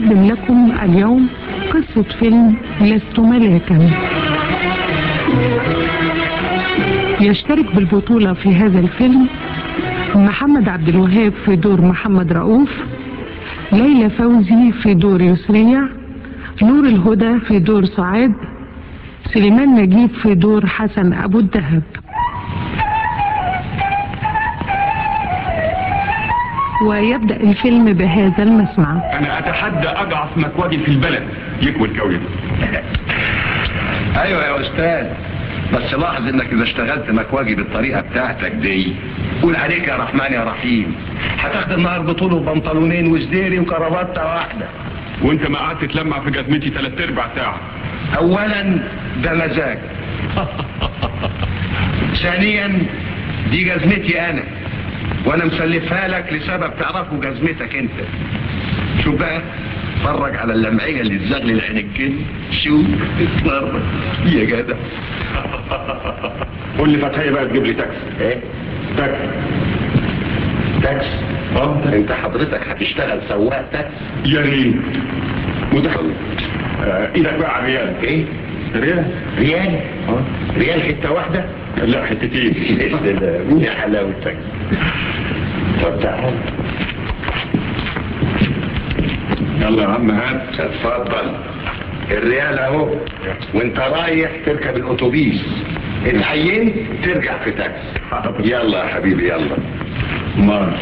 نقدم لكم اليوم قصة فيلم لست ملاكا يشترك بالبطولة في هذا الفيلم محمد عبد الوهاب في دور محمد رؤوف ليلى فوزي في دور يسرية نور الهدى في دور سعاد سليمان نجيب في دور حسن أبو الدهب ويبدأ الفيلم بهذا المسمع انا اتحدى اضعف مكواجي في البلد يكوي الكوي ايوه يا استاذ بس لاحظ انك اذا اشتغلت مكواجي بالطريقه بتاعتك دي قول عليك يا رحمن يا رحيم هتاخد النهار بطوله بنطلونين وزديري وكرافته واحده وانت ما قعدت تلمع في جزمتي ثلاث ارباع ساعه اولا ده مزاج ثانيا دي جزمتي انا وانا مسلفها لك لسبب تعرفه جزمتك انت شوف بقى اتفرج على اللمعيه اللي تزغلل عينك كده شوف اتفرج يا جدع قول لي فتحيه بقى تجيب لي تاكسي ايه تاكسي تاكس اه انت حضرتك هتشتغل سواق تاكس يا ريت مدخل آه، ايدك بقى على الريال ايه ريال ريال ريال حته واحده لا حتتين يا سلام يا حلاوتك طب تعال يلا يا عم هات اتفضل الريال اهو وانت رايح تركب الاتوبيس اتعينت ترجع في تاكسي يلا يا حبيبي يلا مار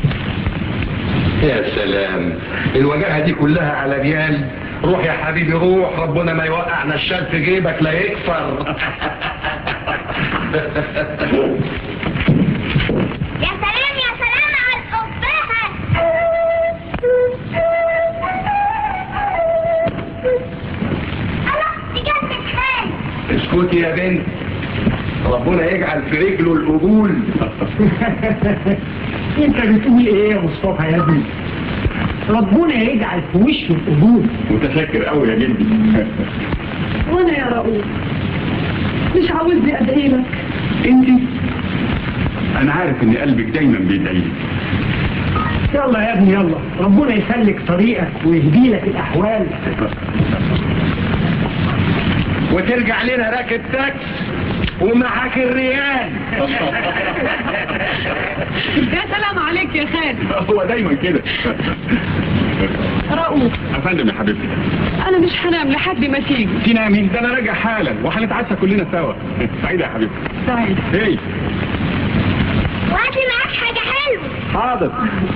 يا سلام الوجاهه دي كلها على ريال روح يا حبيبي روح ربنا ما يوقعنا الشال في جيبك لا يكفر يا سلام يا سلام على القبعة الله دي جنة خال اسكتي يا بنت ربنا يجعل في رجله القبول انت بتقول ايه يا مصطفى يا ابني ربنا يجعل في وشه القبول متشكر قوي يا جدي وانا يا رؤوف مش عاوزني ادعي لك انت انا عارف ان قلبك دايما بيدعي يلا يا ابني يلا ربنا يسلك طريقك ويهدي لك الاحوال وترجع لنا راكب تاكس ومعاك الريال يا سلام عليك يا خالد هو دايما كده رؤوف افندم يا حبيبتي انا مش هنام لحد ما تيجي تنامي ده انا راجع حالا وهنتعشى كلنا سوا سعيده يا حبيبتي سعيد ايه وهاتي معاك حاجة حلوة حاضر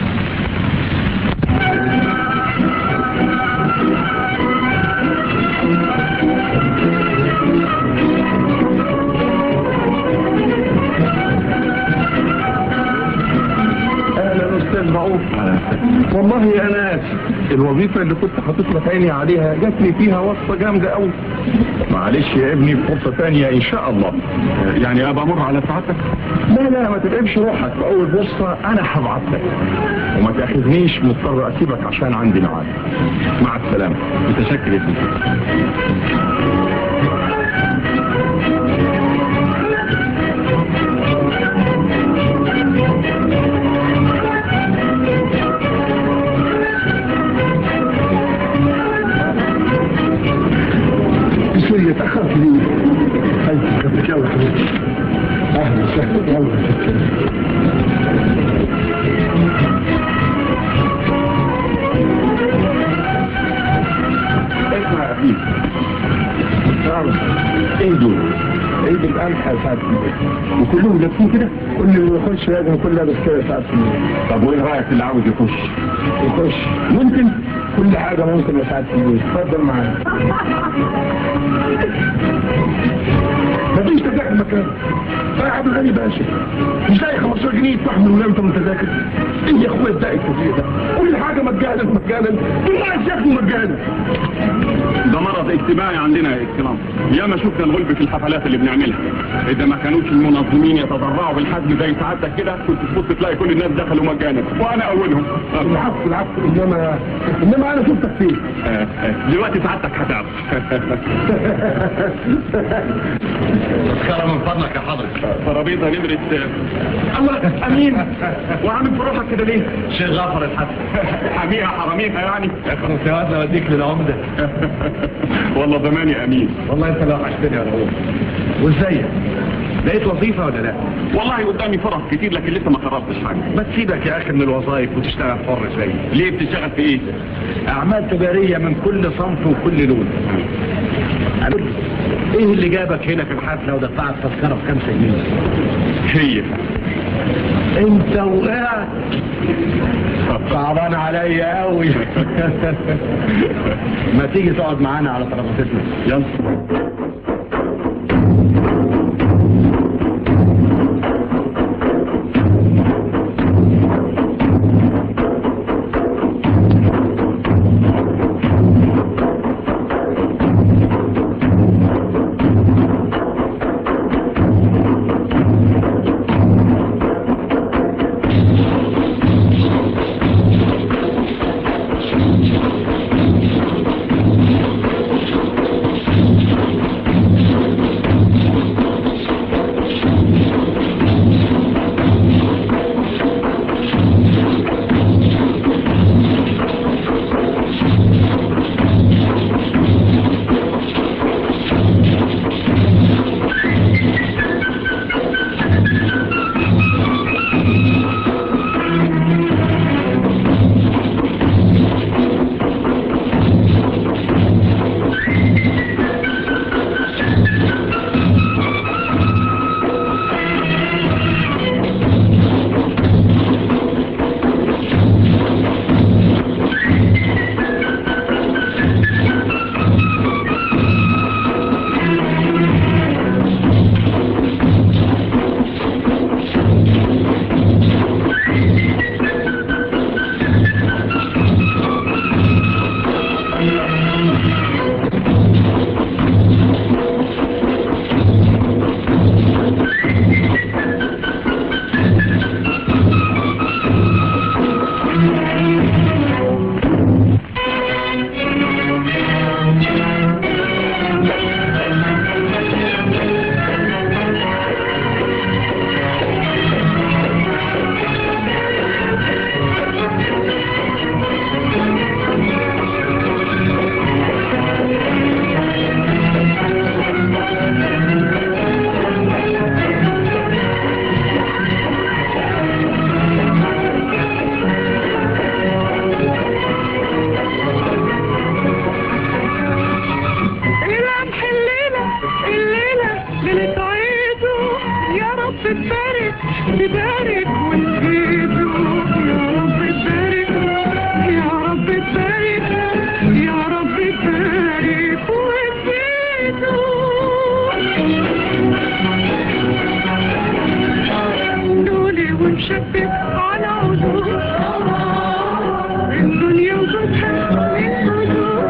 اهلا استاذ رؤوف والله يا ناس الوظيفه اللي كنت حاطط لك عيني عليها جاتني فيها وصفه جامده قوي معلش يا ابني فرصه ثانيه ان شاء الله يعني ابقى امر على ساعتك لا لا ما تتعبش روحك في اول فرصه انا هبعت لك وما تاخذنيش مضطر اسيبك عشان عندي ميعاد مع السلامه متشكر يا سيدي بسم الله تاخرت ليه هاي كفتك يلا حبيبتي اهلا وسهلا يلا اسمع يا اخي تعرف ايه دول عيد القمح يا سعد وكلهم لابسين كده كل اللي يخش لازم يكون لابس كده يا سعد طب وايه رايك في اللي عاوز يخش يخش ممكن كل حاجة ممكن يا سعد اتفضل معايا مفيش تذاكر مكان يا عبد الغني باشا مش لاقي 15 جنيه يدفع من ولا انت متذاكر ايه يا اخويا ازاي التوفيق ده كل حاجه مجانا مجانا الناس ياخدوا مجانا ده مرض اجتماعي عندنا يا اكرام ياما شفنا الغلب في الحفلات اللي بنعملها اذا ما كانوش المنظمين يتضرعوا بالحزم زي سعادتك كده كنت تبص تلاقي كل الناس دخلوا مجانا وانا اولهم العفو العفو انما انما انا شفتك فين آه، آه، دلوقتي سعادتك هتعرف تذكرة من فضلك يا حضرتك ترابيزه نمره الله امين وعامل في روحك كده ليه شيخ غفر الحسن حميها حراميها يعني كنت واد اوديك للعمده والله زمان يا امين والله انت لو وحشتني يا رؤوف وازيك لقيت وظيفه ولا لا والله قدامي فرص كتير لكن لسه ما قررتش حاجه ما تسيبك يا اخي من الوظائف وتشتغل حر زي ليه بتشتغل في ايه اعمال تجاريه من كل صنف وكل لون قول لي، ايه اللي جابك هنا في الحفله ودفعت تذكره بخمسة جنيه هي انت وقعت صعبان عليا قوي ما تيجي تقعد معانا على ترابيزتنا يلا العب الليلة الليلة ليلة عيده يا رب تبارك تبارك ونزيده يا رب تبارك يا رب تبارك يا رب تبارك ونزيده دولي ونشبك على عدود الدنيا وجودها من حدود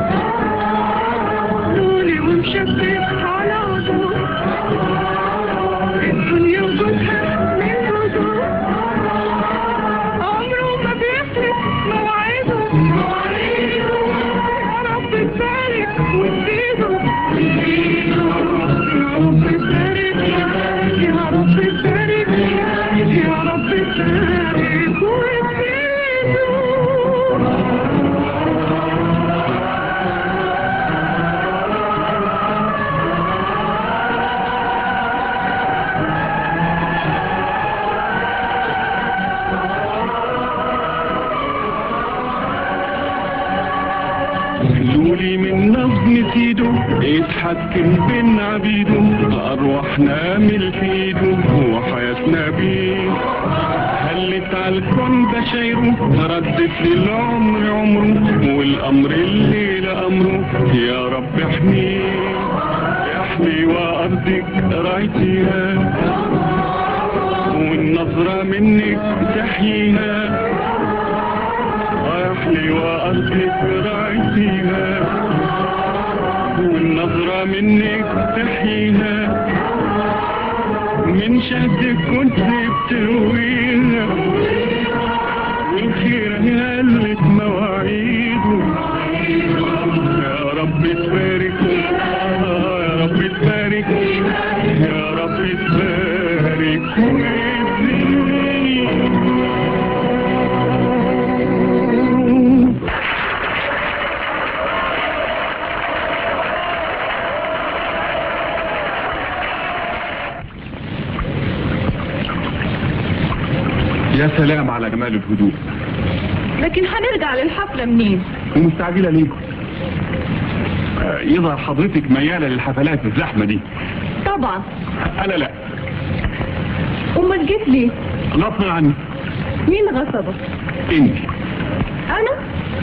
نوري ومشبك على وضوء الدنيا وجودها من وضوء عمره ما بيخلف مواعيده يا رب تبارك وتزيده يا رب تبارك يا رب تبارك يا رب تبارك وتزيده لولي من نظم سيده يتحكم بين عبيده أرواحنا من ايده وحياتنا بيه هلت على الكون بشايره ردت للعمر عمره والأمر الليلة أمره يا رب احميه احمي وأرضك رايتيها والنظرة منك تحييها احلي وقلبك رايتيها والنظرة منك تحييها من شدك كنت بترويها والخير هلت مواعيده يا رب تبارك آه يا رب تبارك يا رب تبارك يا سلام على جمال الهدوء لكن هنرجع للحفلة منين ومستعجلة ليكم آه، يظهر حضرتك ميالة للحفلات الزحمة دي طبعا انا لا امال جيت ليه غصب عني مين غصبك انت انا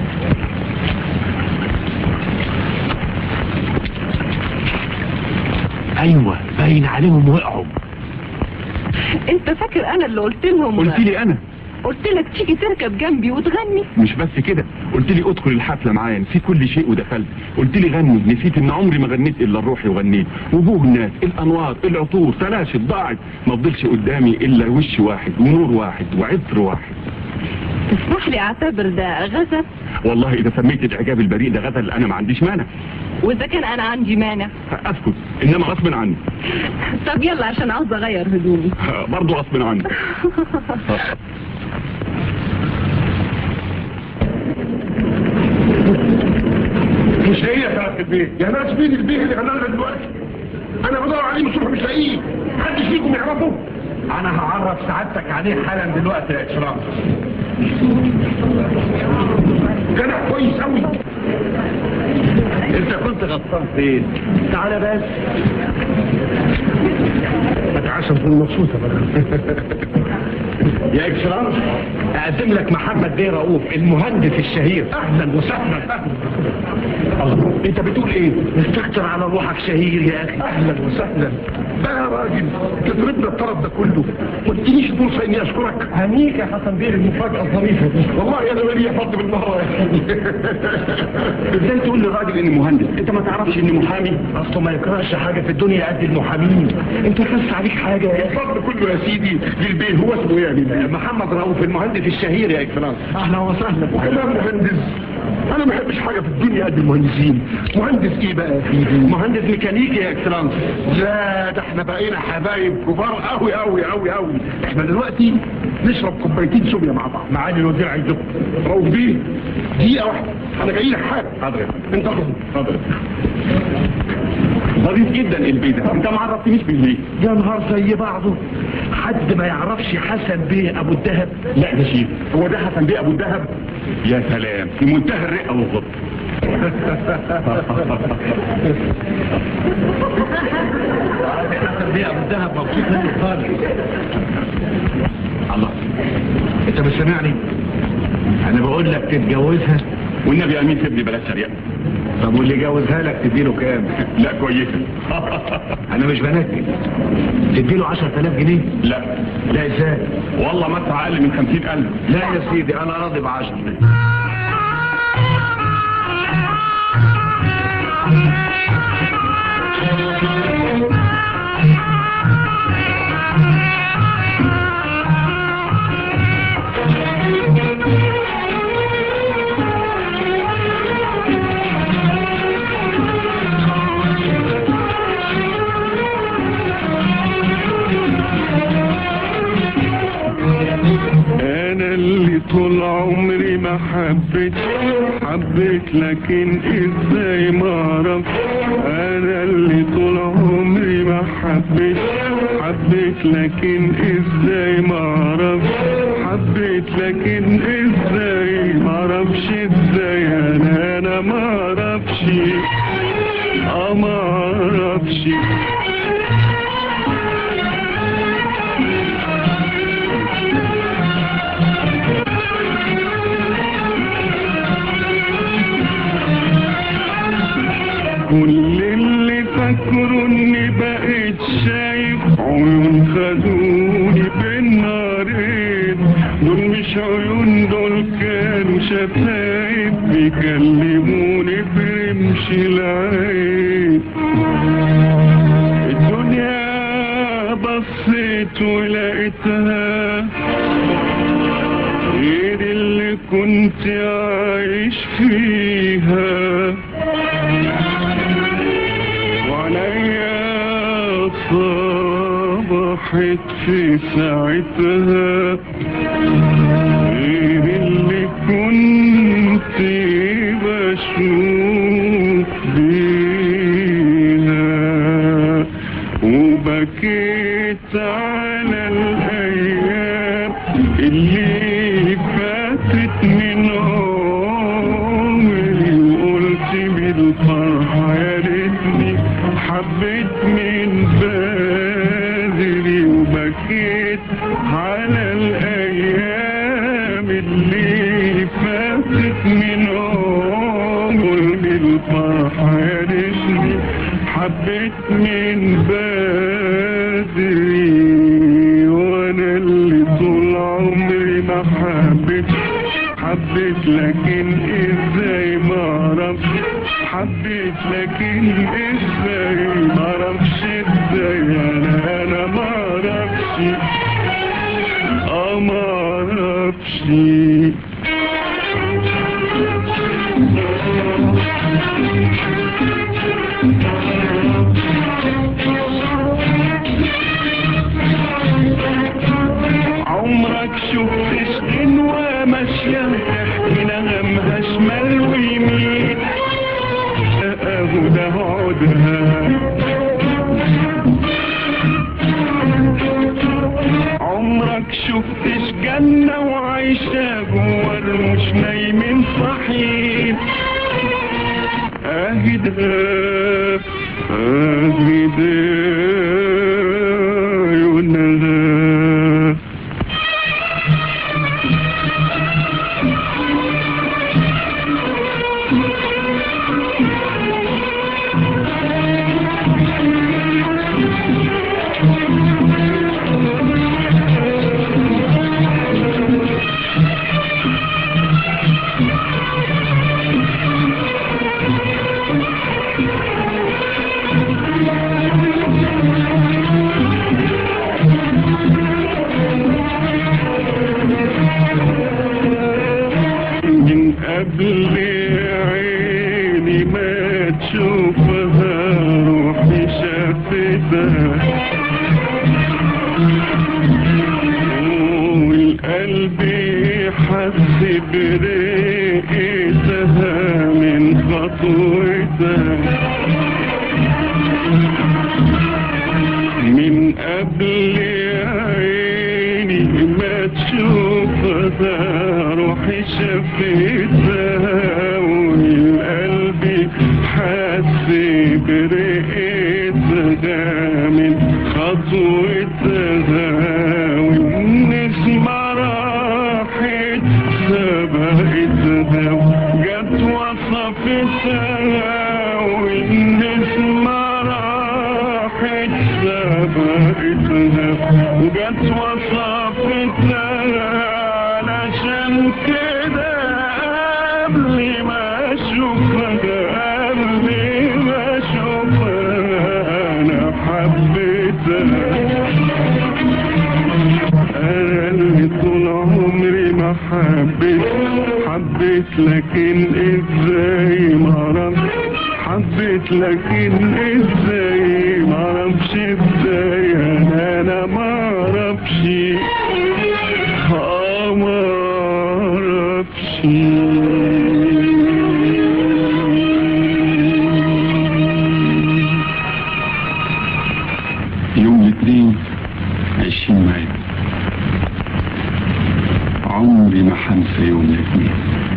ايوه باين عليهم وقعوا انت فاكر انا اللي قلت لهم قلت لي انا قلت لك تيجي تركب جنبي وتغني مش بس كده قلت لي ادخل الحفلة معايا نسيت كل شيء ودخلت قلت لي غني نسيت ان عمري ما غنيت الا الروحي وغنيت وجوه الناس الانوار العطور تلاشت ضاعت ما فضلش قدامي الا وش واحد ونور واحد وعطر واحد تسمح لي اعتبر ده غزل والله اذا سميت الاعجاب البريء ده غزل انا ما عنديش مانع واذا كان انا عندي مانع اسكت انما غصب عني طب يلا عشان عاوز اغير هدومي برضه غصب عني مش هي بتاعت البيت يا ناس مين البيت اللي غنى لنا دلوقتي انا بدور عليه من الصبح مش لاقيه محدش فيكم يعرفه انا هعرف سعادتك عليه حالا دلوقتي يا اشراف كان كويس قوي انت كنت غطان فين تعالى بس اتعشم في المبسوطه بقى يا اكسلانس اقدم لك محمد بيه رؤوف المهندس الشهير اهلا وسهلا اهلا الله انت بتقول ايه استكتر على روحك شهير يا اخي اهلا وسهلا ده يا راجل كسرتنا الطرف ده كله ما تدينيش فرصه اني اشكرك هنيك يا حسن بيه المفاجاه الظريفه دي والله انا مالي فضل بالنهار يا اخي ازاي تقول للراجل اني مهندس انت ما تعرفش اني محامي اصله ما يكرهش حاجه في الدنيا قد المحامين انت بس عليك حاجه يا اخي الفضل كله يا سيدي للبيه هو اسمه ايه يا بيه محمد رؤوف المهندس الشهير يا اكسلانس اهلا وسهلا وكمان مهندس انا ما بحبش حاجه في الدنيا قد المهندسين مهندس ايه بقى يا سيدي مهندس ميكانيكي يا اكسلانس لا ده احنا بقينا حبايب كبار قوي قوي قوي قوي احنا دلوقتي نشرب كوبايتين سوبيا مع بعض معالي الوزير عايزكم روح بيه دقيقه واحده انا جاي لك حالا حاضر انت اخرج حاضر ظريف جدا البيت ده انت ما عرفتنيش بالليه يا نهار زي بعضه حد ما يعرفش حسن بيه ابو الدهب لا ده شيء هو ده حسن بيه ابو الدهب يا سلام في منتهى الرقه والغض حسن بيه ابو الدهب مبسوط منه خالص الله انت مش سامعني انا بقول لك تتجوزها والنبي امين سيبني بلاش شريعه طب واللي جوزها لك تديله كام لا كويسه انا مش بنكد تديله 10000 جنيه لا لا ازاي والله ما ادفع اقل من خمسين الف لا يا سيدي انا راضي بعشرة انا اللي طول عمري ما حبيت حبيت لكن ازاي ما اعرف انا اللي طول عمري ما حبيت حبيت لكن ازاي ما اعرف حبيت لكن ازاي ما اعرفش ازاي انا انا ما اعرفش اه ما اعرفش كل اللي فاكره اني بقيت شايف عيون خدوني بالنارين دول مش عيون دول كانوا شفايف بيكلموني برمش العين الدنيا بصيت ولقيتها غير اللي كنت عايش فيها وعليا صعب صبحت في ساعتها غير اللي كنت بشوف بيها وبكيت على الأيام اللي فاتت من عمري وقلت بالفرحة يا ريتني حبيت من بدري وبكيت على الأيام اللي فاتت من عمري بالفرحة يا ريتني حبيت من بدري وانا اللي طول عمري ما حبيت حبيت لكن ازاي ما اعرفش حبيت لكن ازاي ما اعرفش ازاي انا انا ما اعرفش اه ما اعرفش عمرك شفت غنوة ماشية من همها شمال ويمين اهو ده عودها عمرك شفتش جنة وعايشة جوا المش نايمين صحيح اهدى اهدى عيونها من قبل عيني ما تشوفها روحي شافتها والقلب حس بريقتها من خطوتها من قبل عيني ما تشوفها روحي شفتها والقلب حس برقتها من خطوتها والنسمة راحت سبقتها جت وصفتها والنسمة راحت سبقتها وجت وصفتها علشان كده قبل ما اشوفها قبل ما اشوفها انا حبيتها انا اللي طول عمري ما حبيت حبيت لكن ازاي ما اعرفش حبيت لكن ازاي ما اعرفش ازاي انا انا ما اعرفش اه ما اعرفش يوم الاثنين عشرين مايو عمري ما حنسى يوم الاثنين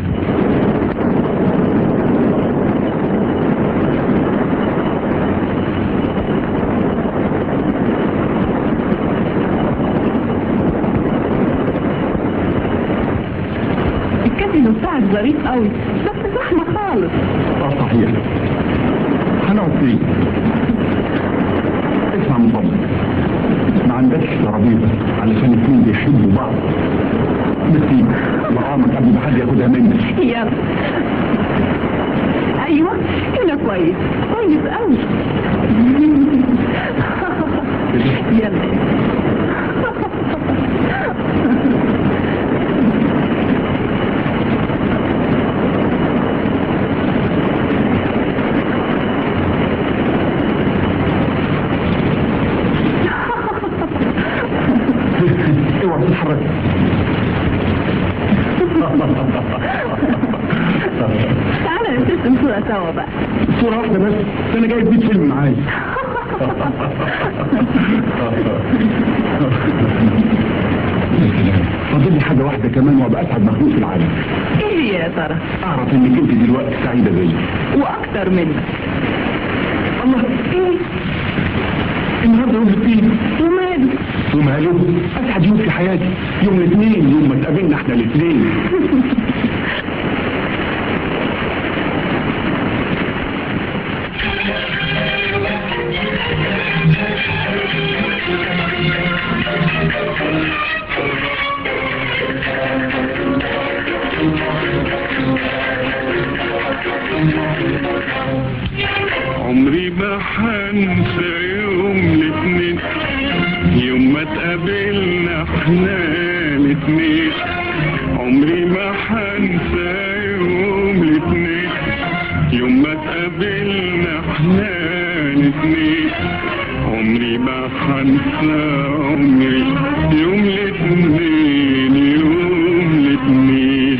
الكافينو بتاعك ظريف قوي بس زحمة خالص اه صحيح هنقعد فين اسمع من فضلك ما عندكش ترابيزه علشان الاثنين بيحبوا بعض نسيب مرامك قبل ما حد ياخدها منك يلا ايوه هنا كويس كويس قوي يلا انا جايب 100 فيلم معايا فاضل لي حاجه واحده كمان وابقى اسعد مخلوق في العالم ايه هي يا ترى اعرف انك انت دلوقتي سعيده بيا واكتر منك الله النهارده يوم الاثنين وماله وماله اسعد يوم في حياتي يوم الاثنين يوم ما اتقابلنا احنا الاثنين عمري ما حنسى يوم الاثنين يوم ما تقابلنا احنا الاثنين عمري ما حنسى يوم الاثنين يوم ما تقابلنا احنا الاثنين عمري ما حنسى عمري يوم الاثنين يوم الاثنين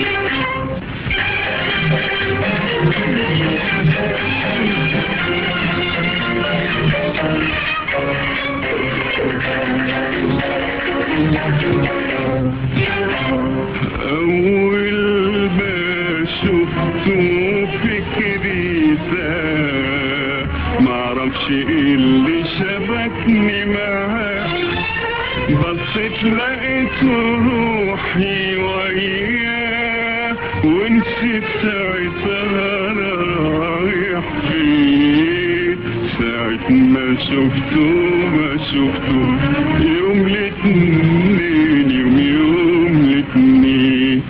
أول ما شفته فكري ساء معرفش ايه اللي شبكني معاه بصيت لقيت روحي وياه ونسيت ساعتها أنا رايح فين ساعة ما شفته ما شفته يوم الاثنين يوم يوم الاثنين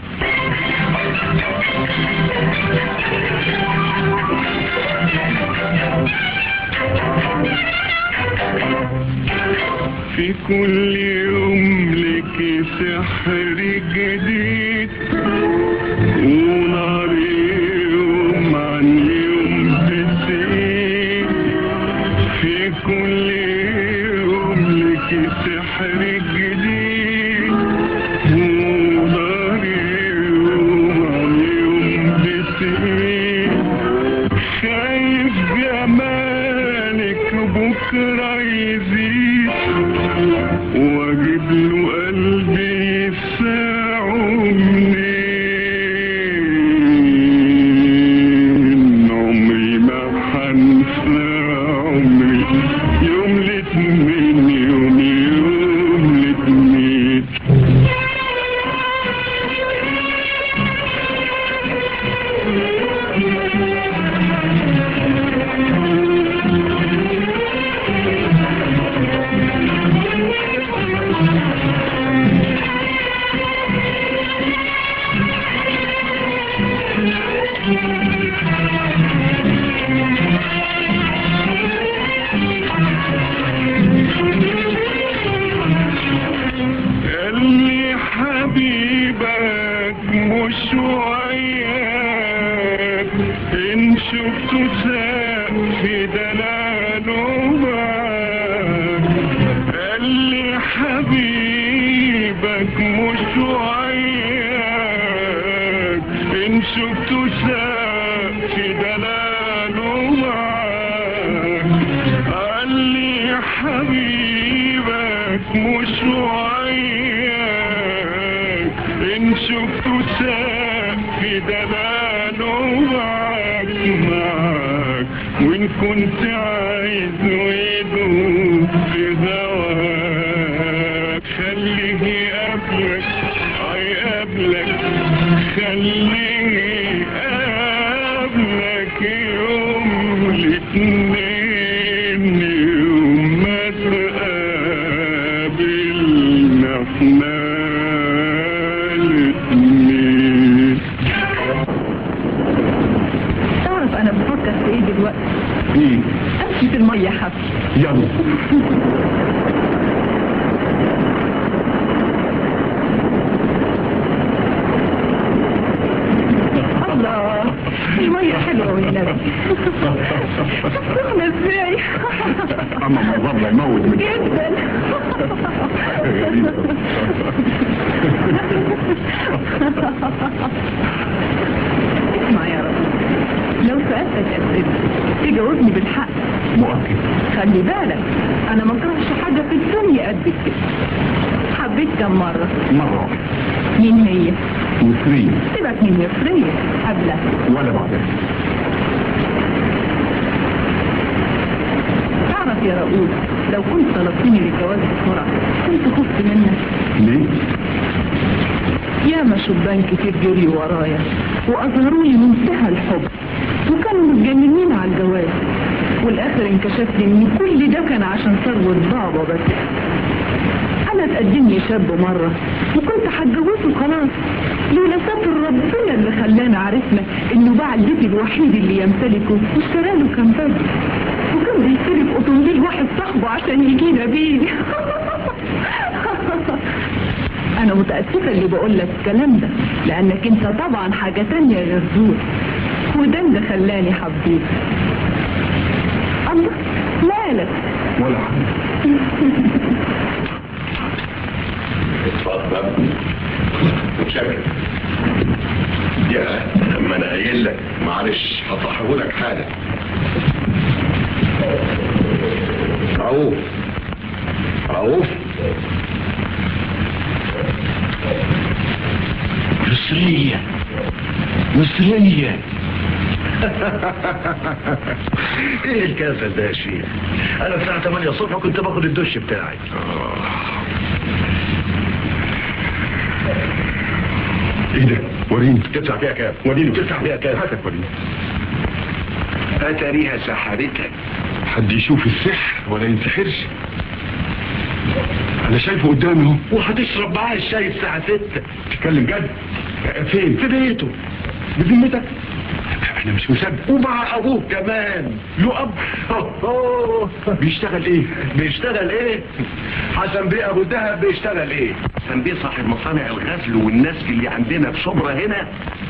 في كل يوم لك سحر جديد ونار يوم عن يوم تزيد في كل يوم لك سحر جديد ونار يوم عن يوم تزيد شايف جمالك بكرة يزيد واجيب له قلبي يساعه منين عمري ما حنسى عمري يوم الاثنين يوم يوم الاثنين قال لي حبيبك مش وياك ان شفته ساق في دلاله معاك قال لي حبيبك مش وياك ان شفته ساق في دلاله معاك قال لي حبيبك مش وياك ان شفته ساق في دلاله معاك معاك وان كنت عايز يدوب في هواك خليه يقابلك اي قابلك خليه يقابلك يوم الاثنين يوم ما تقابلنا احنا الاثنين تعرف انا بفكر في ايه دلوقتي ايه امشي في الميه حبل يلا الله الميه حلوه والنبي سخنه ازاي اما الموضوع يموت من جدا اسمع يا رب لو سألتك أسئلة تجاوبني بالحق مؤكد خلي بالك أنا ما كرهش حاجة في الدنيا قد كده حبيت كم مرة مرة واحدة مين هي؟ مصرية سيبك من مصرية قبلها ولا بعدها تعرف يا رؤوف لو كنت طلبتني للجواز بسرعة كنت خفت منك ليه؟ ياما شبان كتير جري ورايا واظهروا لي منتهى الحب وكانوا متجننين على الجواز والاخر انكشف لي ان كل ده كان عشان ثروة بابا بس انا اتقدم لي شاب مرة وكنت هتجوزه خلاص لولا ستر ربنا اللي خلانا عرفنا انه باع البيت الوحيد اللي يمتلكه واشترى له كامباج وكان بيشتري في اوتوموبيل واحد صاحبه عشان يجينا بيه انا متأسفة اللي بقول لك الكلام ده لانك انت طبعا حاجة تانية غير دول وده اللي خلاني حبيت الله مالك ولا حاجة اتفضل شكرا يا لما انا قايل لك معلش هطرحه لك حالا رؤوف رؤوف مصرية مصرية ايه الكاسل ده يا شيخ انا الساعة 8 الصبح كنت باخد الدش بتاعي ايه ده؟ وريني تدفع فيها كام وريني تدفع فيها كام هاتك وريني اتاريها سحرتك حد يشوف السحر ولا ينسحرش انا شايفه قدامي اهو وهتشرب معاه الشاي الساعة 6 تتكلم جد فين؟ في بيته بذمتك انا مش مصدق ومع ابوه كمان له اب أوه. بيشتغل ايه بيشتغل ايه حسن بيه ابو الدهب بيشتغل ايه حسن بيه صاحب مصانع الغزل والنسج اللي عندنا في شبرا هنا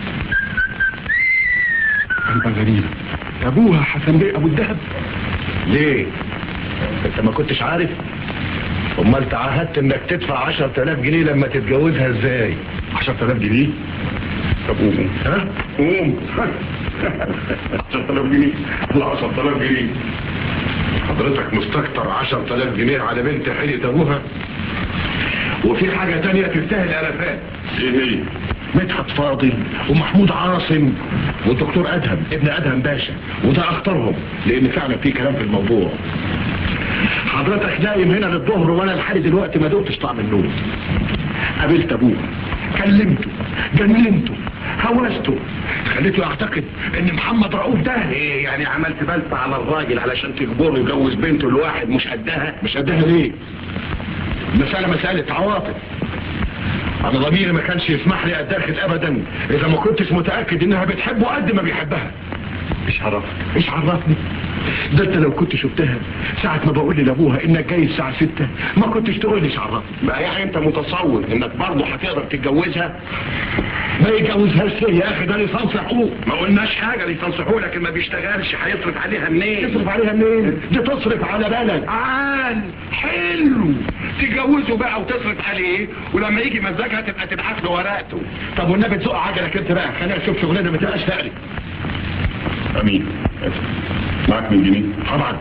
غريبة غريبة ابوها حسن بيه ابو الدهب ليه انت ما كنتش عارف امال تعهدت انك تدفع عشر تلاف جنيه لما تتجوزها ازاي 10000 جنيه طب قوم ها قوم 10000 جنيه لا 10000 جنيه حضرتك مستكتر عشر تلاف جنيه على بنت حيلة ابوها وفي حاجة تانية تستاهل الافات ايه هي مدحت فاضل ومحمود عاصم والدكتور ادهم ابن ادهم باشا وده اختارهم لان فعلا في كلام في الموضوع حضرتك نايم هنا للظهر وانا لحد دلوقتي ما دقتش طعم النوم قابلت ابوه كلمته جننته هوسته خليته يعتقد ان محمد رؤوف ده ايه يعني عملت بلفة على الراجل علشان تجبره يجوز بنته لواحد مش قدها مش قدها ليه مسألة مسألة عواطف انا ضميري ما كانش يسمح لي اتدخل ابدا اذا ما كنتش متأكد انها بتحبه قد ما بيحبها ايش عرفك ايش عرفني ده انت لو كنت شفتها ساعة ما بقول لي لابوها انك جاي الساعة ستة ما كنتش تقول لي ايش عرفني بقى يعني انت متصور انك برضه هتقدر تتجوزها ما يجوزهاش ليه يا اخي ده ليسانس حقوق ما قلناش حاجة ليسانس حقوق لكن ما بيشتغلش هيصرف عليها منين يصرف عليها منين دي تصرف على بلد عال حلو تتجوزه بقى وتصرف عليه ولما يجي مزاجها تبقى تبعت له ورقته طب والنبي تزق عجلك انت بقى خلينا نشوف شغلنا ما تبقاش تقلي امين معاك من جنيه طبعا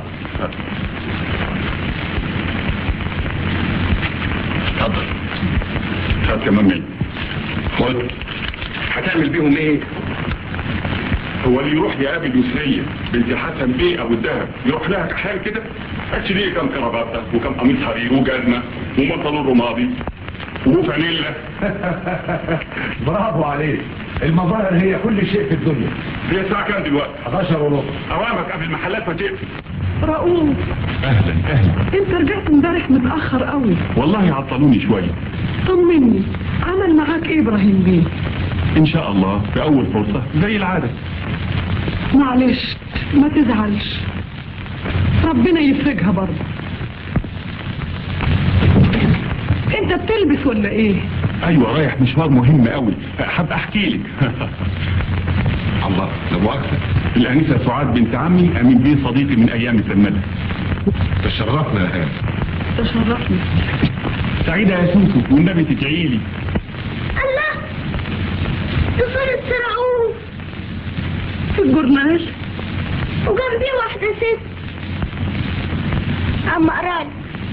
اتفضل هات كمان مين خد هتعمل بيهم ايه هو اللي يروح يقابل يسرية بنت حسن بيه ابو الدهب يروح لها كحال كده هاتش ليه كم كرافته وكم قميص حرير وجزمه وبنطلون رمادي وفانيلا برافو عليك المظاهر هي كل شيء في الدنيا هي الساعه كام دلوقتي 11 ونص اوامرك قبل المحلات ما تقفل رؤوف اهلا اهلا انت رجعت امبارح متأخر قوي والله عطلوني شويه طمني عمل معاك ايه ابراهيم بيه ان شاء الله في اول فرصه زي العاده معلش ما تزعلش ربنا يفرجها برضه انت بتلبس ولا ايه ايوه رايح مشوار مهم قوي حاب احكي لك الله لا مؤاخذة الانسه سعاد بنت عمي امين بيه صديقي من ايام السمده تشرفنا يا هاني تشرفني سعيده يا سوسو والنبي تدعي لي الله دي صورة رؤوف في الجورنال وجنبيه واحدة ست أما أقرأ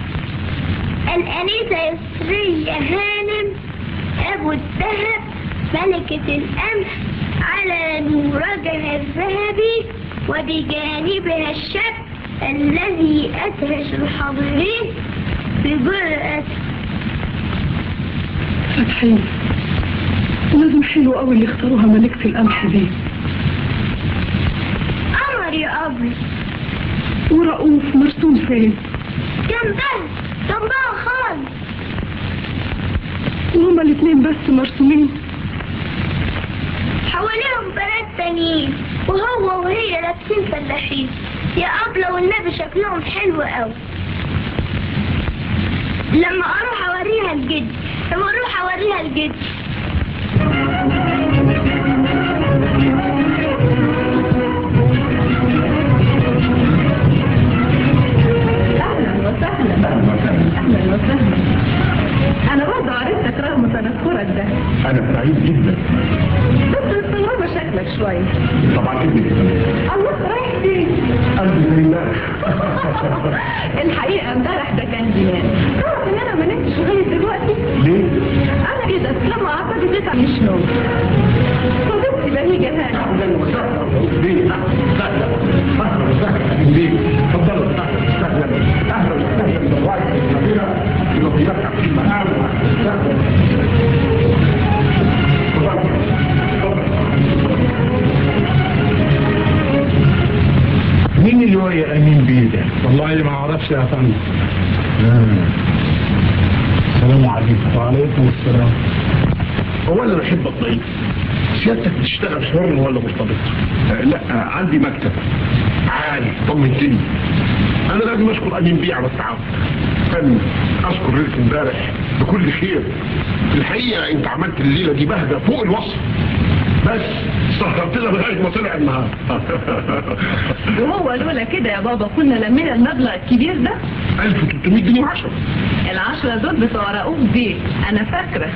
الأنيسة يسرية هانم أبو الذهب ملكة القمح على نورجها الذهبي وبجانبها الشاب الذي أدهش الحاضرين بجرأة فتحي لازم حلو قوي اللي اختاروها ملكة القمح دي قمر يا أبي ورؤوف مرسوم فين جنبها جنبها خالص وهما الاتنين بس مرسومين حواليهم بنات تانيين وهو وهي لابسين فلاحين يا أبلة والنبي شكلهم حلو قوي لما أروح أوريها الجد لما أروح أوريها الجد اهلا وسهلا اهلا وسهلا انا برضه عرفتك رغم تنكرك ده انا سعيد جدا بس مستغربه شكلك شويه طبعا ابني الله رايح فين قلبي زي النار الحقيقه امبارح ده كان جنان تعرف ان انا ما نمتش لغايه دلوقتي ليه؟ انا كده لما اعتقد تسعة مش نوم صديقتي بهيجة هاني اهلا وسهلا بيه اهلا اهلا وسهلا بيه اتفضلوا اهلا وسهلا اهلا وسهلا بالراجل الكبيره في وظيفتك في المقام اهلا وسهلا مين اللي هو يا امين بيه ده؟ والله ما اعرفش يا فندم السلام عليكم وعليكم السلام اولا انا احب الضيف سيادتك بتشتغل حر ولا مرتبط؟ لا عندي مكتب عالي طمنتني انا لازم اشكر امين بيه على التعاون فن اشكر ليله امبارح بكل خير الحقيقه انت عملت الليله دي بهجه فوق الوصف بس سهرتنا لغايه ما طلع النهار وهو لولا كده يا بابا كنا لمينا المبلغ الكبير ده 1300 جنيه و10 العشرة دول بتوع رؤوف بيه انا فاكرة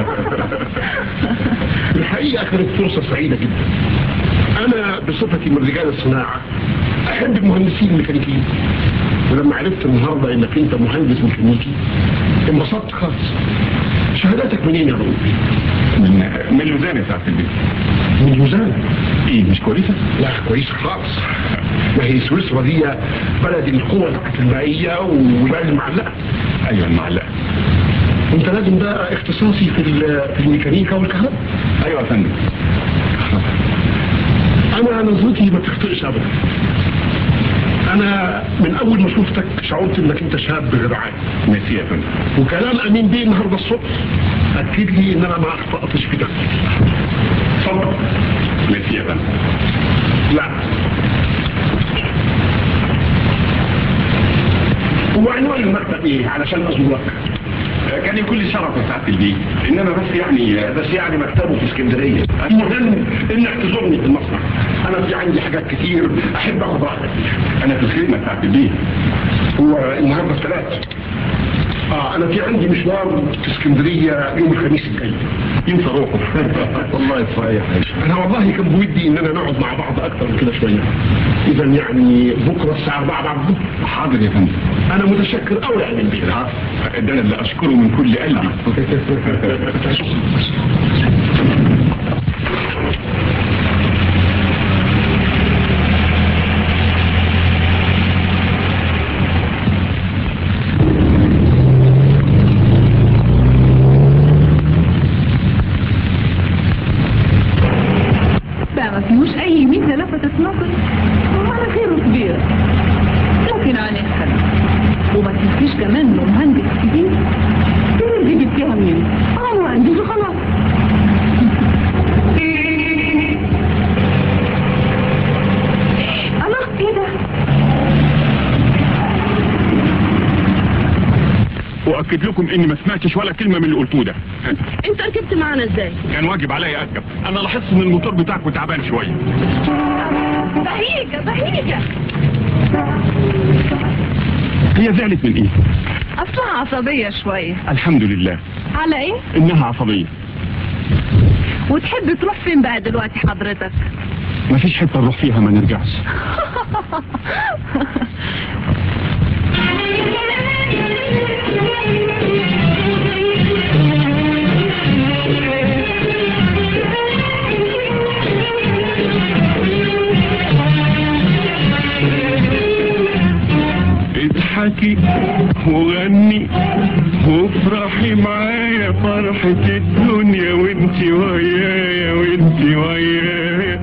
الحقيقة كانت فرصة سعيدة جدا أنا بصفتي من رجال الصناعة أحب المهندسين الميكانيكيين ولما عرفت النهاردة إنك أنت مهندس ميكانيكي انبسطت خالص شهاداتك منين يا رؤوف؟ من من لوزان يا سعاده البيت من لوزان ايه مش كويسه؟ لا كويس خالص ما هي سويسرا دي بلد القوة المائية والبلد المعلقة ايوه المعلقه انت لازم بقى اختصاصي في ال- في الميكانيكا والكهرباء ايوه يا فندم انا نظرتي ما تخطئش ابدا انا من اول ما شفتك شعرت انك انت شاب غير عادي ميرسي يا فندم وكلام امين بيه النهارده الصبح اكد لي ان انا ما اخطاتش في ده اتفضل ميرسي يا فندم لا هو عنوان المكتب ايه علشان ازورك كان يكون لي شرف يا سعاده البيت انما بس يعني بس يعني مكتبه في اسكندريه المهم انك تزورني في المصنع انا في عندي حاجات كتير احب اخد راحتك فيها انا في الخدمه سعاده البيت هو النهارده الثلاث اه انا في عندي مشوار في اسكندريه يوم الخميس الجاي ينفع روحه والله صحيح انا والله كان بودي اننا نقعد مع بعض اكتر من كده شويه اذا يعني بكره الساعه 4 بعد الظهر حاضر يا فندم انا متشكر قوي يا امين بيه ده انا اللي اشكره من كل قلبي بقى ما فيهوش اي ميزة لفتت نظر ولا خيره كبير ممكن عليه حد وما تنسيش كمان انه مهندس كبير فين اللي جبتيها مين؟ اه مهندس وخلاص الله ايه ده؟ واكد لكم اني ما سمعتش ولا كلمه من اللي قلتوه ده انت ركبت معانا ازاي؟ كان واجب عليا اركب انا لاحظت ان الموتور بتاعكم تعبان شويه بهيجة بهيجة هي زعلت من ايه اصلها عصبية شوية الحمد لله على ايه؟ انها عصبيه وتحب تروح فين بقى دلوقتي حضرتك؟ مفيش حته نروح فيها ما نرجعش اضحكي وغني وافرحي معايا فرحة الدنيا وانتي ويايا وانتي ويايا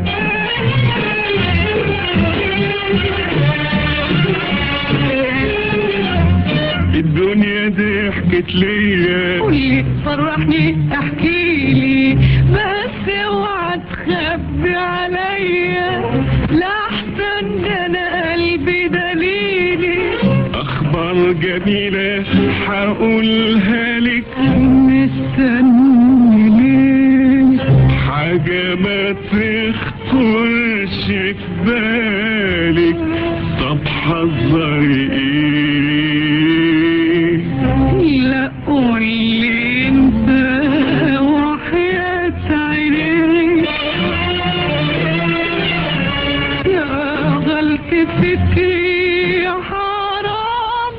الدنيا دي حكت ليا قولي فرحني احكيلي بس اوعى تخبي عليا لاحسن ده انا قلبي دليلي اخبار جميلة هقولها لك مستني ليه حاجة ما تخطرش في بالك طب حذري ايه لا قولي انت وحياة عينيك يا غلط فكري حرام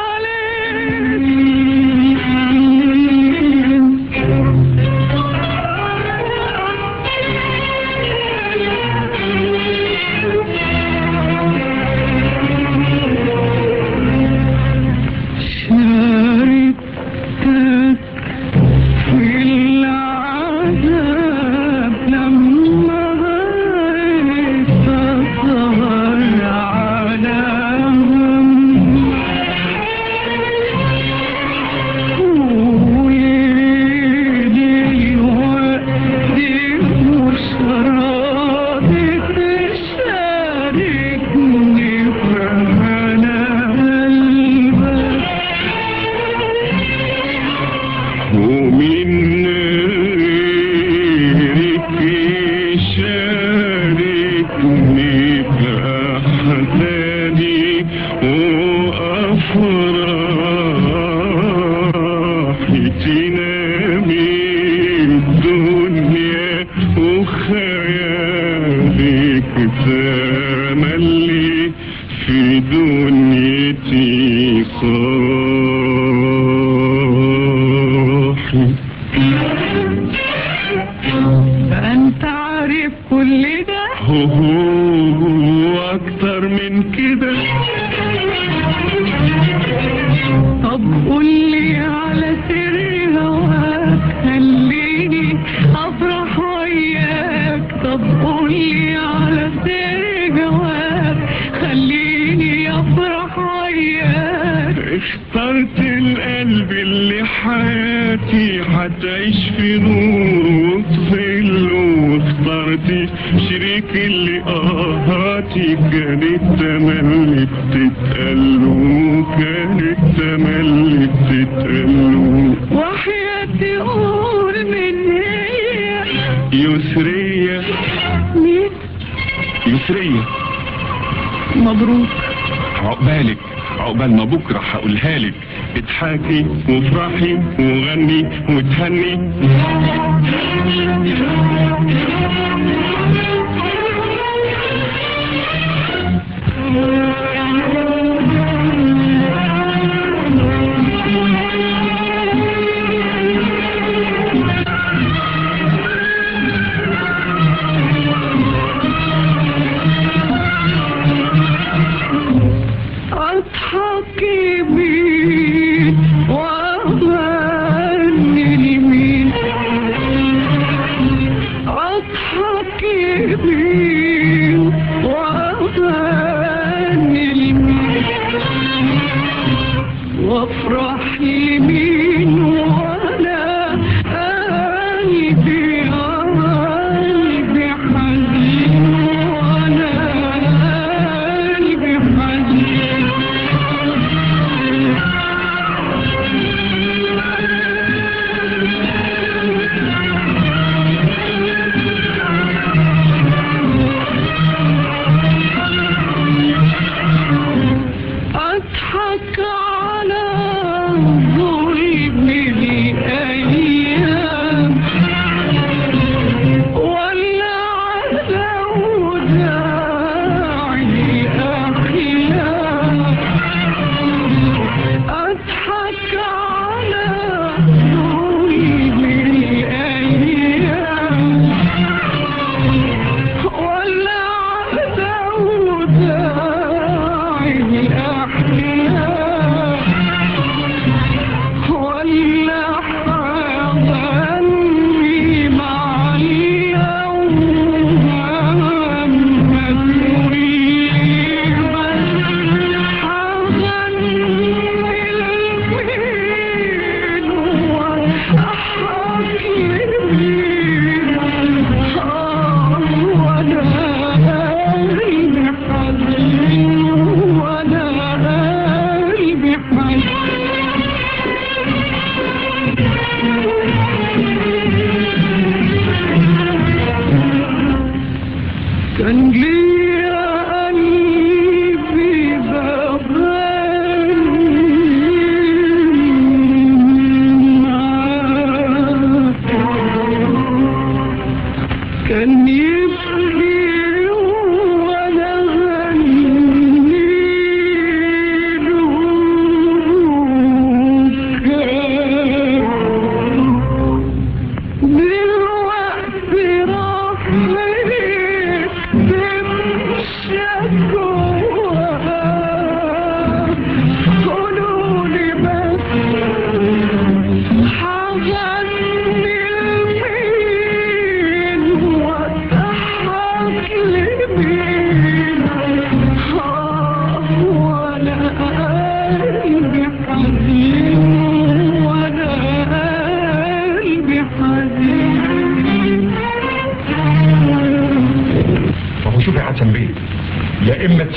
عليك شاركتك في العذاب لما غيرت تظهر على ويدي وقتي مش راضي تشاركني في هنا قلبك ومن غيرك يشاركني بأحزاني وأفراحي تنامي الدنيا وخيالك تملي في دنيتي صاحي فأنت عارف كل ده هو أكتر من كده طب قولي على سر هواك خليني أفرح وياك طب قولي على سر هواك خليني أفرح وياك اخترت القلب اللي حياتي هتعيش في نور وطفل واخترت شريك اللي آهاتي كانت تملي بتتقلو كانت تملي بتتقلو وحياتي قول من هي يسرية مين يسرية مبروك عقبالك عقبال ما بكرة هقولها لك اضحكي وافرحي وغني وتهني أضحك بيه وأغني لمين أضحك بيه وأغني لمين وأفرح لمين وأنا قلبي قلبي حزين وأنا قلبي حزين أضحك على ظلم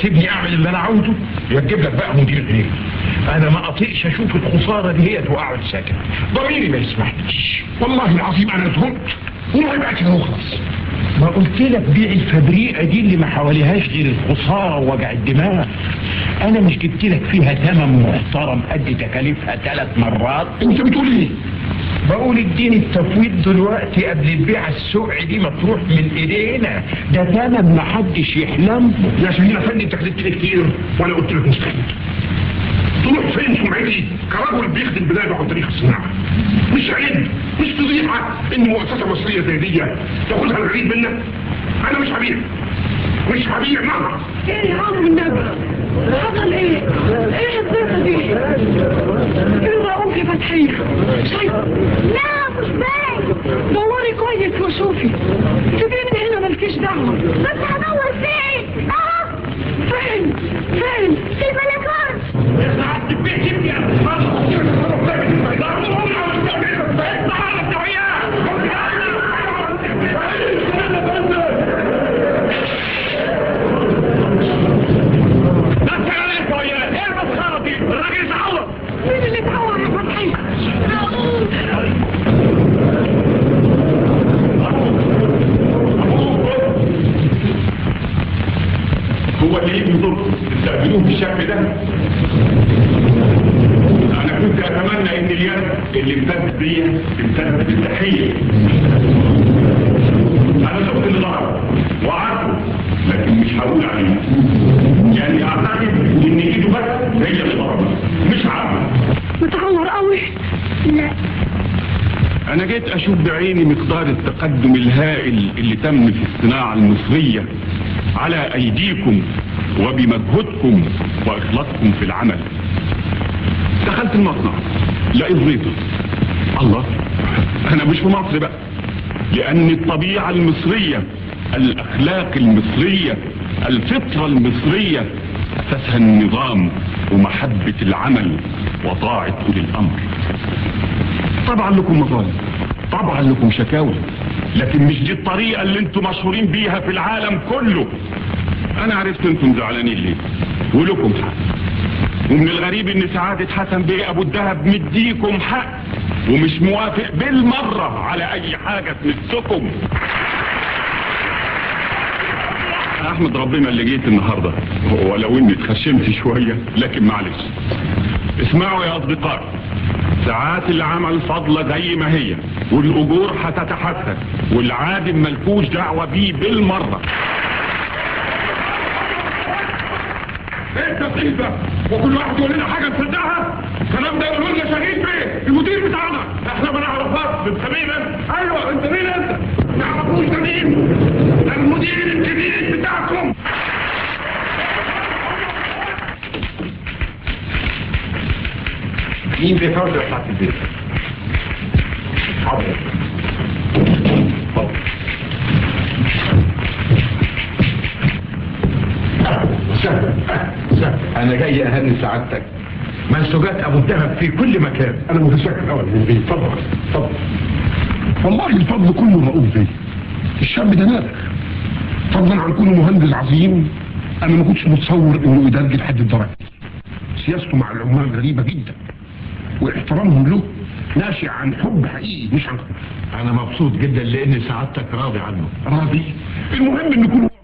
تسيبني اعمل اللي انا عاوزه يا تجيب لك بقى مدير غيري انا ما اطيقش اشوف الخساره ديت واقعد ساكت ضميري ما يسمحليش والله العظيم انا زهقت والله بقى كده وخلاص ما قلت لك بيع الفبريقه دي اللي ما حواليهاش غير الخساره ووجع الدماغ انا مش جبت لك فيها ثمن محترم قد تكاليفها ثلاث مرات انت بتقول ايه بقول اديني التفويض دلوقتي قبل البيعة السوق دي ما تروح من ايدينا ده ثمن ما حدش يحلم يا سيدنا فندم انت كذبت لي كتير وانا قلت لك مستحيل تروح فين سمعتي كرجل بيخدم بلاده عن طريق الصناعه مش عيب مش فضيحه ان مؤسسه مصريه زي دي تاخدها الغريب منك انا مش هبيع مش هبيع نعم ايه يا عم النبي حصل ايه ايه الضيقه دي ايه رؤوف يا فتحيه شايف لا مش باين دوري كويس وشوفي سيبيني هنا مالكيش دعوه بس هدور فين اهو فين فين في البلكونه مين اللي اتعور يا فتحيه هو اللي يجي يضر تستقبلوه بالشكل ده انا كنت اتمنى ان اليد اللي امتدت بيا تمتد بالتحيه انا شفت اللي ضرب وعارفه لكن مش هقول عليه يعني اعتقد ان ايده بس هي اللي ضربت مش عارفه متعور قوي لا انا جيت اشوف بعيني مقدار التقدم الهائل اللي تم في الصناعة المصرية على ايديكم وبمجهودكم واخلاصكم في العمل دخلت المصنع لقيت زيطة الله انا مش في مصر بقى لان الطبيعة المصرية الاخلاق المصرية الفطرة المصرية اساسها النظام ومحبة العمل وطاعة اولي الامر طبعا لكم مظالم طبعا لكم شكاوي لكن مش دي الطريقة اللي انتم مشهورين بيها في العالم كله انا عرفت انتم زعلانين ليه ولكم حق ومن الغريب ان سعادة حسن بيه ابو الدهب مديكم حق ومش موافق بالمرة على اي حاجة تمسكم احمد ربنا اللي جيت النهاردة ولو اني اتخشمت شوية لكن معلش اسمعوا يا اصدقائي ساعات العمل فاضلة زي ما هي والاجور هتتحسن والعادم ملكوش دعوة بيه بالمرة ايه التفصيل ده وكل واحد يقول لنا حاجه نصدقها الكلام ده يقول لنا شهيد بيه المدير بتاعنا احنا ما نعرفهاش انت مين انت ايوه انت مين انت ما نعرفوش ده مين ده المدير الكبير بتاعكم مين بيحاول يحط البيت حاضر سهل سهل انا جاي اهني سعادتك منسوجات ابو الذهب في كل مكان انا متشكر قوي من بيه اتفضل اتفضل والله الفضل كله مقوم بيه الشاب ده نابغ فضلا عن كونه مهندس عظيم انا ما كنتش متصور انه يدرج لحد الدرجه سياسته مع العمال غريبه جدا واحترامهم له ناشئ عن حب حقيقي مش عن خوف انا مبسوط جدا لان سعادتك راضي عنه راضي المهم ان يكون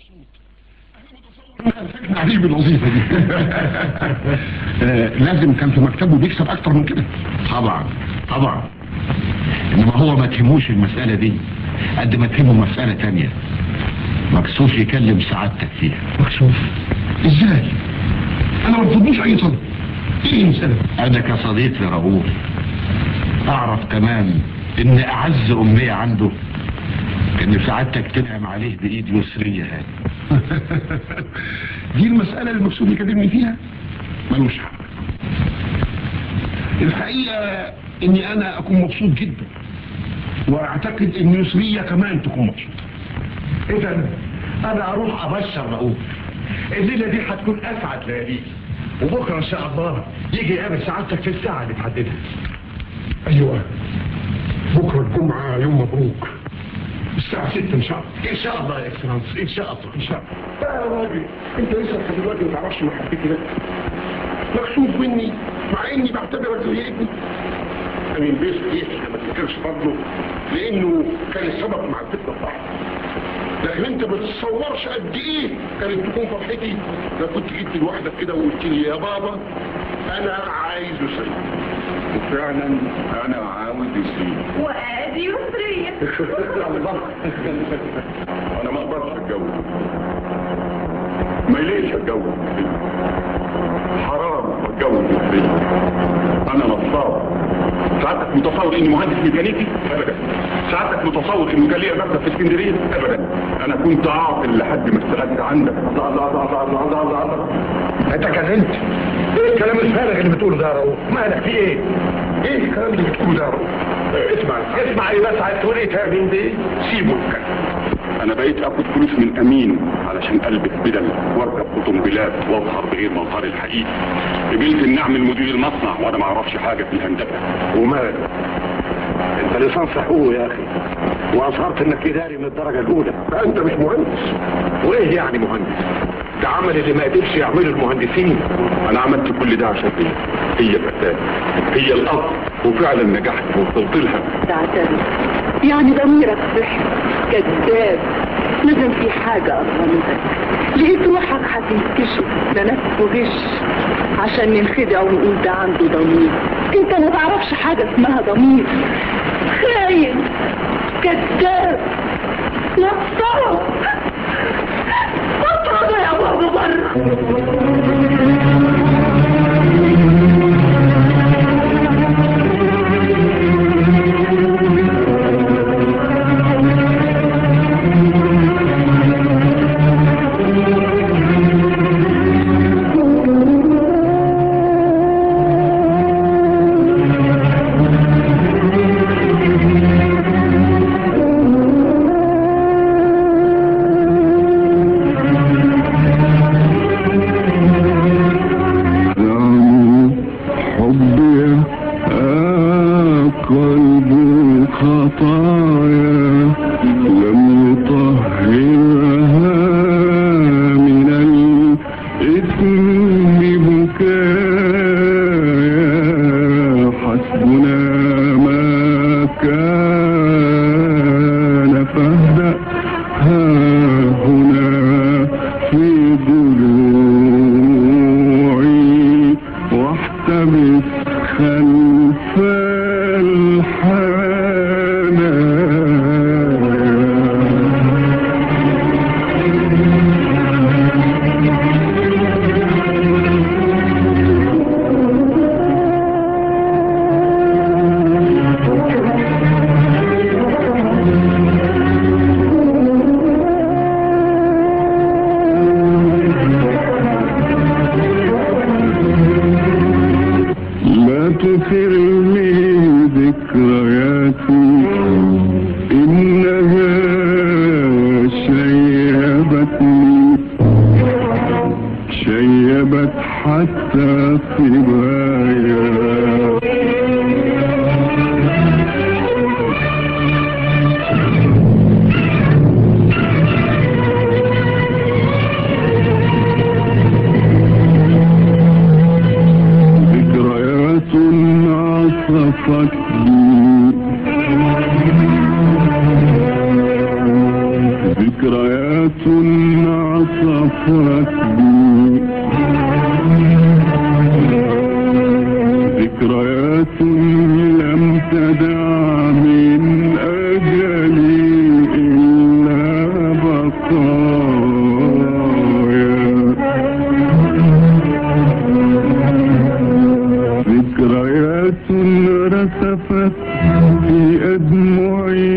عليه بالوظيفة دي آه، لازم كان في مكتبه بيكسب اكتر من كده طبعا طبعا انما هو ما تهموش المسألة دي قد ما تهمه مسألة تانية مكسوف يكلم سعادتك فيها مكسوف ازاي انا ما رفضوش اي طلب ايه المسألة انا كصديق لرؤوف اعرف كمان ان اعز امنية عنده ان سعادتك تنعم عليه بايد يسرية هذه دي المسألة اللي المقصود يكلمني فيها ملوش حق الحقيقة اني انا اكون مبسوط جدا واعتقد ان يسرية كمان تكون مبسوطة اذا انا اروح ابشر رؤوف الليلة دي هتكون اسعد ليالي وبكرة ان شاء الله يجي يقابل سعادتك في الساعة اللي تحددها ايوه بكرة الجمعة يوم مبروك الساعة 6 إن شاء الله ان شاء الله يا اكسلانس ان شاء الله إن شاء الله بقى يا راجل أنت لسه لحد دلوقتي ما تعرفش محبتي لك مكسوف مني مع إني بعتبرك زي ابني أمين بيه صحيح ما تذكرش فضله لأنه كان السبب مع الفتنة بتاعته لكن انت ما تتصورش قد ايه كانت تكون فرحتي لو كنت جيت لوحدك كده وقلت لي يا بابا انا عايز اسري وفعلا انا عاوز يسيب وادي يسرية انا ما اقدرش اتجوز ما يليش اتجوز حرام اتجوز انا نصاب سعادتك متصور اني مهندس ميكانيكي ابدا سعادتك متصور انه كان ليا مكتب في اسكندريه ابدا انا كنت عاطل لحد ما اشتغلت عندك الله الله الله الله الله الله الله انت كلمت ايه الكلام الفارغ اللي بتقوله ده يا رؤوف مالك في ايه ايه الكلام اللي بتقوله ده يا رؤوف اسمع اسمع ايه بس عايز تقول ايه تاني دي سيبه الكلام انا بقيت اخد فلوس من امين علشان البس بدل واركب اوتوموبيلات واظهر بغير مظهري الحقيقي قبلت ان اعمل مدير المصنع وانا ما اعرفش حاجه في الهندسه ومالك انت لسان حقوق يا اخي واظهرت انك اداري من الدرجه الاولى فانت مش مهندس وايه يعني مهندس ده عمل اللي ما قدرش يعمله المهندسين انا عملت كل ده عشان هي هي فتاه هي الاب وفعلا نجحت ووصلت لها تعترف يعني ضميرك صح كذاب لازم في حاجة أصلا منك لقيت روحك هتنكشف ده نفسه غش عشان ننخدع ونقول ده عنده ضمير انت ما تعرفش حاجة اسمها ضمير خاين كذاب نصاب اطرد يا بابا بره حبي قلب خطايا لم يطهرها من الإثم بكايا حسبنا ما كان فاهدأ ها هنا في ضلوعي واحتبس خلف الحنايا لا تثرني ذكرياتي إنها شيبتني شيبت حتى صبايا ذكريات عصفت بي ذكريات عصفت بي ذكريات لم تدع من أجلي إلا بقايا ذكريات رسفت في أدمعي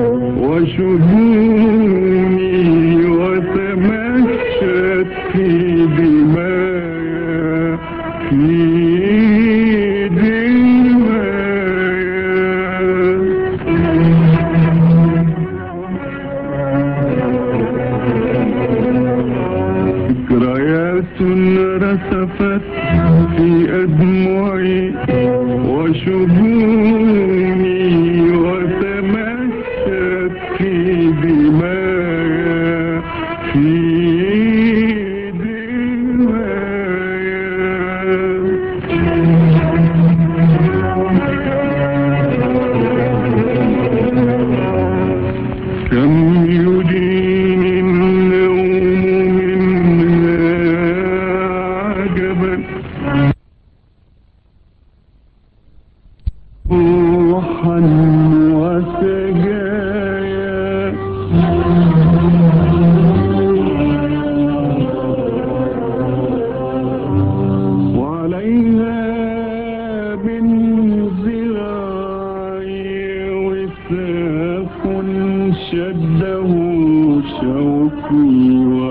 وشجوني وتمشت في دمايا في دمايا ذكريات رسفت في أدمعي وشجوني وتمشت في روحا وسجايا وعليها بالزراعي وثاق شده شوقي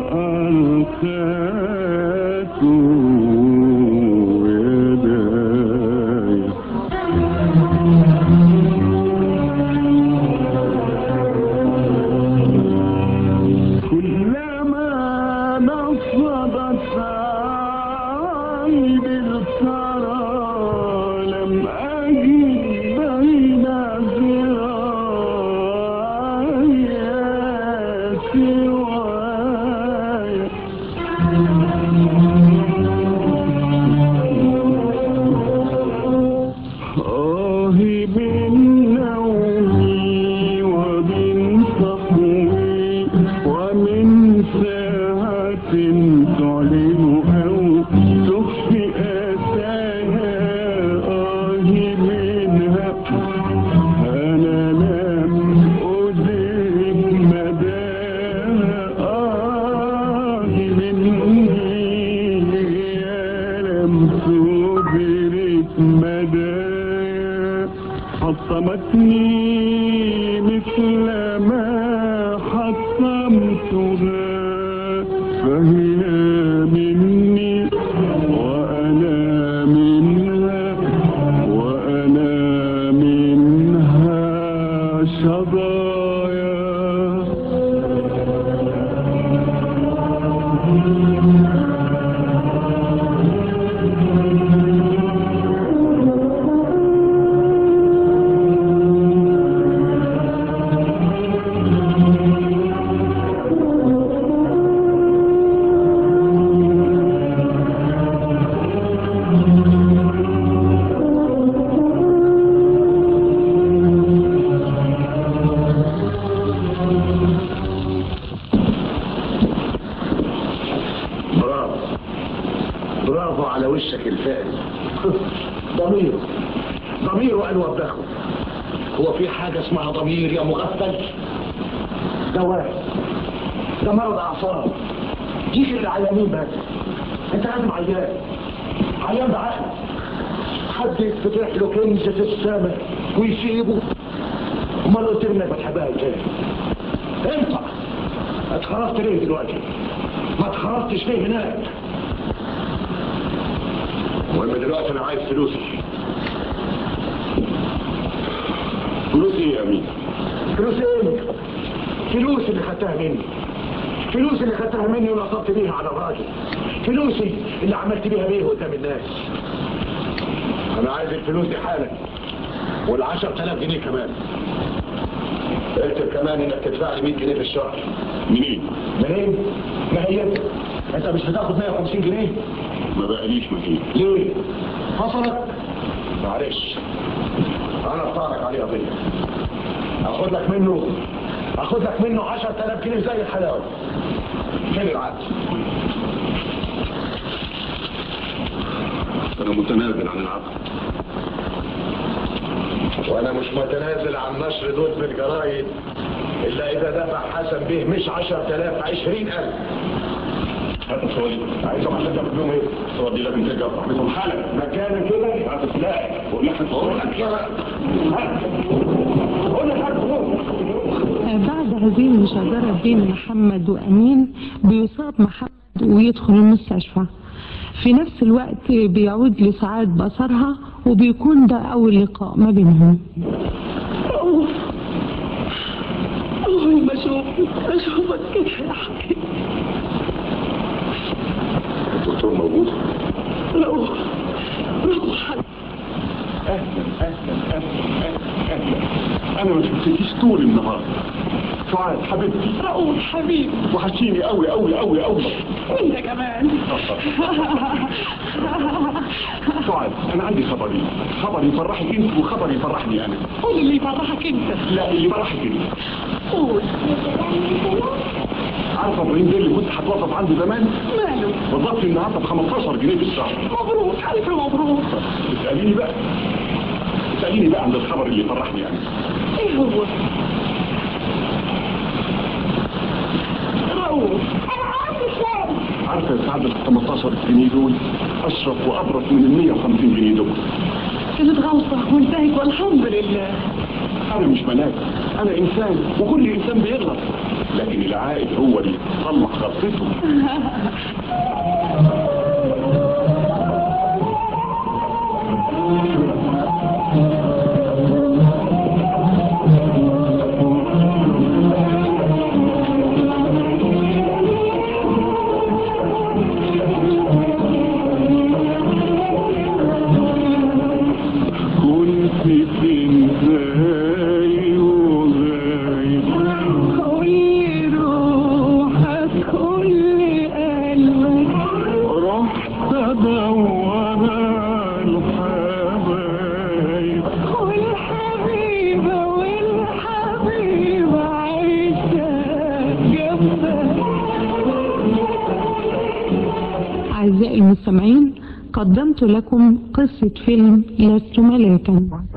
وأرخاته يداي كلما نفضت عيد الثرى لم أجد بين ذراعي سواي آه من نومي ومن صحوي ومن ساعة تعلن أو تخفي أتاها آه منها أنا لم أدرك مداها آه مني يا لم تدرك مداها حطمتني مثل ما حطمتها فهي مني وأنا منها وأنا منها شظايا برافو برافو على وشك الفارس ضميره ضميره أنوى بدخل هو في حاجة اسمها ضمير يا مغفل ده واحد ده مرض أعصاب دي اللي عيانين بس انت لازم عيان عيان بعقل حد يتفتح له كنز في السماء ويسيبه امال قلت لي انك بتحبها ازاي انت اتخرجت ليه دلوقتي ما اتخرجتش ليه هناك المهم دلوقتي انا عايز فلوسي فلوسي ايه يا امين فلوس ايه فلوس اللي خدتها مني فلوس اللي خدتها مني ونصبت بيها على الراجل فلوسي اللي عملت بيها بيه قدام الناس انا عايز الفلوس دي حالا والعشر تلاف جنيه كمان اكتب كمان انك تدفع لي 100 جنيه في الشهر منين منين؟ ما هي انت انت مش بتاخد 150 جنيه ما بقاليش مكين ليه؟ حصلت؟ معلش انا اختارك عليه قضيه اخد لك منه اخد لك منه 10000 جنيه زي الحلاوه فين العقد؟ انا متنازل عن العقد وانا مش متنازل عن نشر دول بالجرايد الا اذا دفع حسن به مش 10000 20000 هات الصواري عايزهم عشان تاخد بيهم ايه؟ الصور دي لازم ترجع صاحبتهم حالا مكان كده هات السلاح ولحن بقول الصور لك يا هات قول لك هات فلوس. بعد هذه المشاجرة بين محمد وأمين بيصاب محمد ويدخل المستشفى في نفس الوقت بيعود لسعاد بصرها وبيكون ده أول لقاء ما بينهم أول ما أشوفك أشوفك كده يا حبيبي الدكتور موجود روح روح اهلا اهلا اهلا اهلا اهلا انا ما شفتكيش طول النهار سعاد حبيبتي رؤوف حبيبي وحشيني قوي قوي قوي قوي وانت كمان سعاد انا عندي خبرين خبر يفرحك انت وخبر يفرحني انا قول اللي يفرحك انت لا اللي يفرحك انت قول عارفه ابراهيم ده اللي كنت هتوظف عنده زمان ماله وظفت النهارده ب 15 جنيه في الشهر مبروك ألف مبروك اساليني بقى اساليني بقى عن الخبر اللي فرحني يعني ايه هو رؤوف انا عارف ازاي عارفه يا سعد ال 15 جنيه دول اشرف وابرك من ال 150 جنيه دول كانت غلطة وانتهت والحمد لله انا مش ملاك انا انسان وكل انسان بيغلط لكن العائد هو اللي يصلح غلطته كنت فين زي وغايب قولي روحك قولي قلبك رحت ادور على الحبايب والحبيبة والحبيبة عايشة جنبك أعزائي المستمعين قدمت لكم قصة فيلم لست ملاكا